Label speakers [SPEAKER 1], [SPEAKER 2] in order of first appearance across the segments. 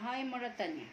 [SPEAKER 1] هاي مرة تانية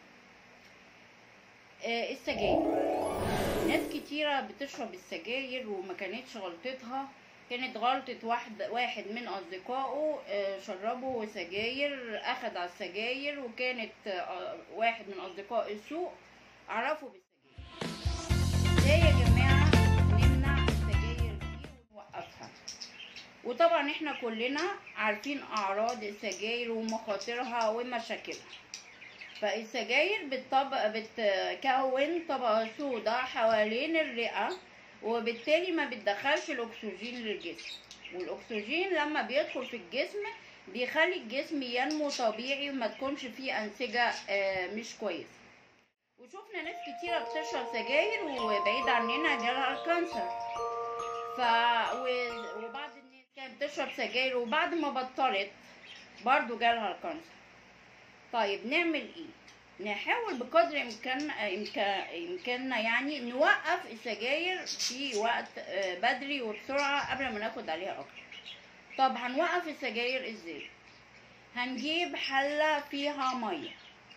[SPEAKER 1] آه السجاير ناس كتيرة بتشرب السجاير وما كانتش غلطتها كانت غلطة واحد واحد من أصدقائه آه، شربه سجاير أخد على السجاير وكانت آه، واحد من أصدقاء السوق عرفوا بالسجاير ازاي يا جماعة نمنع السجاير دي ونوقفها وطبعا احنا كلنا عارفين أعراض السجاير ومخاطرها ومشاكلها فالسجاير بالطبق بتكون طبقة سوداء حوالين الرئة وبالتالي ما بتدخلش الأكسجين للجسم والأكسجين لما بيدخل في الجسم بيخلي الجسم ينمو طبيعي وما تكونش فيه أنسجة آه، مش كويسة وشفنا ناس كتيرة بتشرب سجاير وبعيد عننا جالها الكانسر ف و- وبعض الناس كانت بتشرب سجاير وبعد ما بطلت برضو جالها الكانسر طيب نعمل ايه نحاول بقدر امكان إمكا- امكاننا يعني نوقف السجاير في وقت آه، بدري وبسرعه قبل ما ناخد عليها اكتر طب هنوقف السجاير ازاي هنجيب حله فيها ميه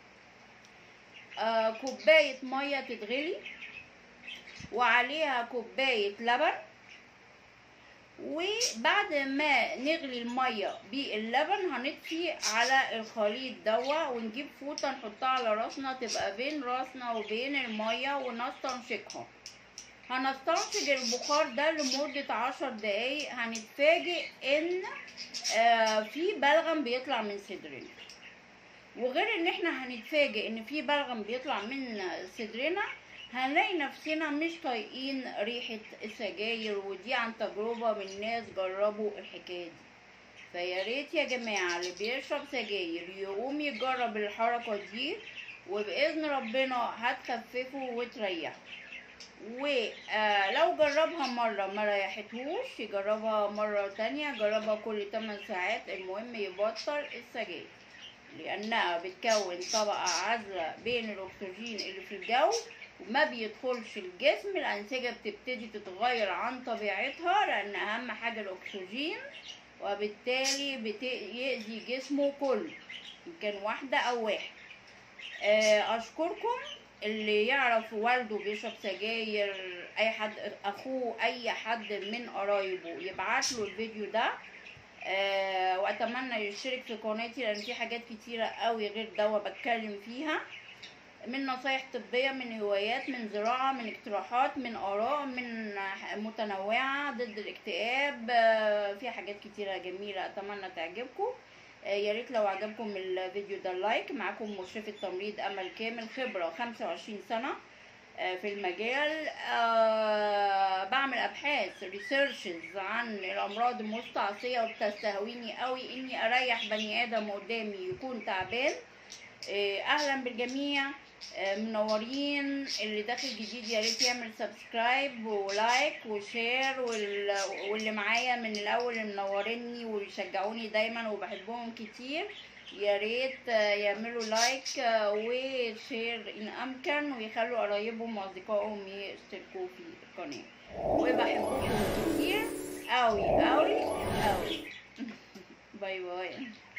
[SPEAKER 1] آه كوبايه ميه تتغلي وعليها كوبايه لبن وبعد ما نغلي الميه باللبن هنطفي على الخليط دوا ونجيب فوطه نحطها على راسنا تبقى بين راسنا وبين الميه ونستنشقها هنستنشق البخار ده لمدة عشر دقايق هنتفاجئ ان آه، في بلغم بيطلع من صدرنا وغير ان احنا هنتفاجئ ان في بلغم بيطلع من صدرنا هنلاقي نفسنا مش طايقين ريحة السجاير ودي عن تجربة من ناس جربوا الحكاية دي فيا ريت يا جماعة اللي بيشرب سجاير يقوم يجرب الحركة دي وبإذن ربنا هتخففه وتريحه ولو جربها مرة ما ريحتهوش يجربها مرة تانية جربها كل 8 ساعات المهم يبطل السجاير لأنها بتكون طبقة عازلة بين الأكسجين اللي في الجو وما بيدخلش الجسم الأنسجة بتبتدي تتغير عن طبيعتها لأن أهم حاجة الأكسجين وبالتالي بيأذي جسمه كله إن كان واحدة أو واحد آه، أشكركم اللي يعرف والده بيشرب سجاير أي حد أخوه أي حد من قرايبه يبعت له الفيديو ده آه، وأتمنى يشترك في قناتي لأن في حاجات كتيرة قوي غير دوا بتكلم فيها من نصايح طبية من هوايات من زراعة من اقتراحات من آراء من متنوعة ضد الاكتئاب آه، فيها حاجات كتيرة جميلة أتمنى تعجبكم آه، يا ريت لو عجبكم الفيديو ده لايك معاكم مشرفة تمريض أمل كامل خبرة 25 سنة آه، في المجال آه، بعمل ابحاث ريسيرشز عن الامراض المستعصيه وبتستهويني قوي اني اريح بني ادم قدامي يكون تعبان آه، اهلا بالجميع آه، منورين اللي داخل جديد يا ريت يعمل سبسكرايب ولايك وشير وال- واللي معايا من الاول اللي منوريني ويشجعوني دايما وبحبهم كتير يا ريت آه، يعملوا لايك آه، وشير ان امكن ويخلوا قرايبهم واصدقائهم يشتركوا في القناه وبحبكم كتير قوي قوي قوي باي باي